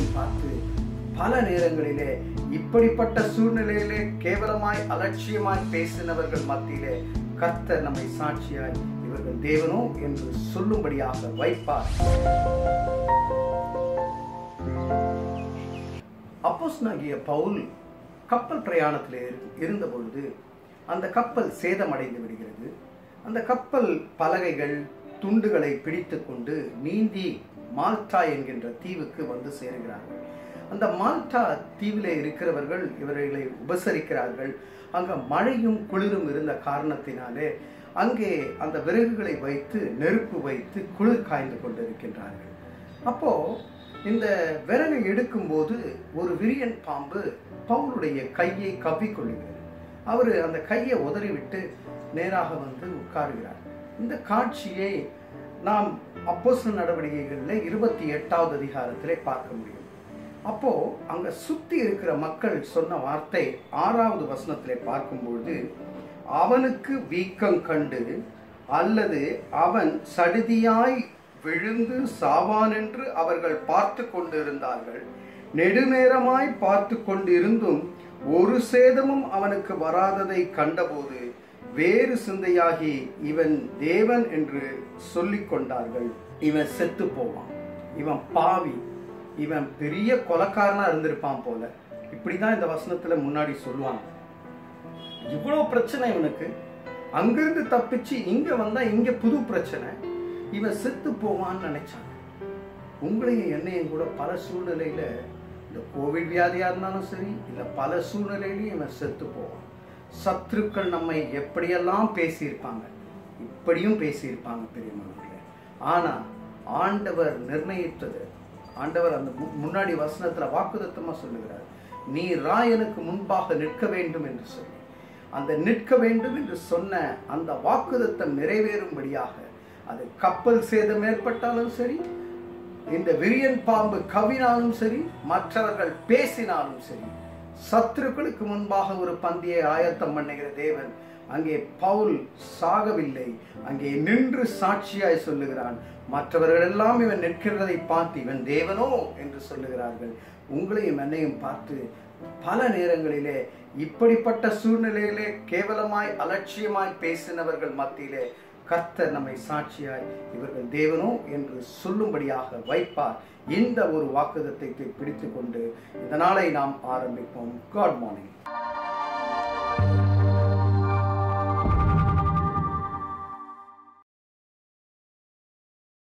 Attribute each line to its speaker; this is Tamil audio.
Speaker 1: என்னையும் பார்த்து பல நேரங்களிலே இப்படிப்பட்ட சூழ்நிலையிலே கேவலமாய் அலட்சியமாய் பேசினவர்கள் மத்தியிலே கர்த்தர் நம்மை சாட்சியாய் இவர்கள் தேவனோ என்று சொல்லும்படியாக வைப்பார் அப்போஸ்தலனாகிய பவுல் கப்பல் பிரயாணத்தில் இருந்த பொழுது அந்த கப்பல் சேதமடைந்து விடுகிறது அந்த கப்பல் பலகைகள் துண்டுகளை பிடித்து கொண்டு நீந்தி மால்டா என்கின்ற தீவுக்கு வந்து சேருகிறார்கள் அந்த மால்டா தீவிலே இருக்கிறவர்கள் இவர்களை உபசரிக்கிறார்கள் அங்க மழையும் குளிரும் இருந்த காரணத்தினாலே அங்கே அந்த விறகுகளை வைத்து நெருப்பு வைத்து குளிர் காய்ந்து கொண்டிருக்கின்றார்கள் அப்போ இந்த விறகை எடுக்கும்போது ஒரு விரியன் பாம்பு பவுலுடைய கையை கவ்விக்கொள்ளுகிறது அவர் அந்த கையை உதறிவிட்டு நேராக வந்து உட்காருகிறார் இந்த காட்சியை நாம் அப்போஸ்தல நடவடிக்கைகளில் இருபத்தி எட்டாவது அதிகாரத்திலே பார்க்க முடியும் அப்போ அங்க சுத்தி இருக்கிற மக்கள் சொன்ன வார்த்தை ஆறாவது வசனத்திலே பார்க்கும்பொழுது அவனுக்கு வீக்கம் கண்டு அல்லது அவன் சடுதியாய் விழுந்து சாவான் என்று அவர்கள் பார்த்து கொண்டிருந்தார்கள் நெடுநேரமாய் பார்த்து கொண்டிருந்தும் ஒரு சேதமும் அவனுக்கு வராததை கண்டபோது வேறு சிந்தையாகி இவன் தேவன் என்று சொல்லிக் கொண்டார்கள் இவன் செத்து போவான் இவன் பாவி இவன் பெரிய கொலக்காரனா இருந்திருப்பான் போல இப்படிதான் இந்த வசனத்துல முன்னாடி சொல்லுவாங்க இவ்வளவு பிரச்சனை இவனுக்கு அங்கிருந்து தப்பிச்சு இங்க வந்தா இங்க புது பிரச்சனை இவன் செத்து போவான்னு நினைச்சாங்க உங்களையும் என்னையும் கூட பல சூழ்நிலையில இந்த கோவிட் வியாதியா இருந்தாலும் சரி இல்ல பல சூழ்நிலையிலையும் இவன் செத்து போவான் சத்துருக்கள் நம்மை எப்படியெல்லாம் பேசியிருப்பாங்க இப்படியும் பேசியிருப்பாங்க பெரியவர்களே ஆனா ஆண்டவர் நிர்ணயித்தது ஆண்டவர் அந்த மு- முன்னாடி வசனத்துல வாக்குதத்தமா சொல்லுகிறார் நீ ராயனுக்கு முன்பாக நிற்க வேண்டும் என்று சொல்லி அந்த நிற்க வேண்டும் என்று சொன்ன அந்த வாக்குதத்தம் நிறைவேறும்படியாக அது கப்பல் சேதம் ஏற்பட்டாலும் சரி இந்த விரியன் பாம்பு கவினாலும் சரி மற்றவர்கள் பேசினாலும் சரி சத்துருக்களுக்கு முன்பாக ஒரு பந்தியை ஆயத்தம் பண்ணுகிற தேவன் அங்கே பவுல் சாகவில்லை அங்கே நின்று சாட்சியாய் சொல்லுகிறான் மற்றவர்கள் எல்லாம் இவன் நிற்கிறதை பார்த்து இவன் தேவனோ என்று சொல்லுகிறார்கள் உங்களையும் என்னையும் பார்த்து பல நேரங்களிலே இப்படிப்பட்ட சூழ்நிலையிலே கேவலமாய் அலட்சியமாய் பேசினவர்கள் மத்தியிலே கர்த்தர் நம்மை சாட்சியாய் இவர்கள் தேவனோ என்று சொல்லும்படியாக வைப்பார் இந்த ஒரு வாக்குதத்தை பிடித்து கொண்டு இந்த நாளை நாம் ஆரம்பிப்போம் காட் மார்னிங்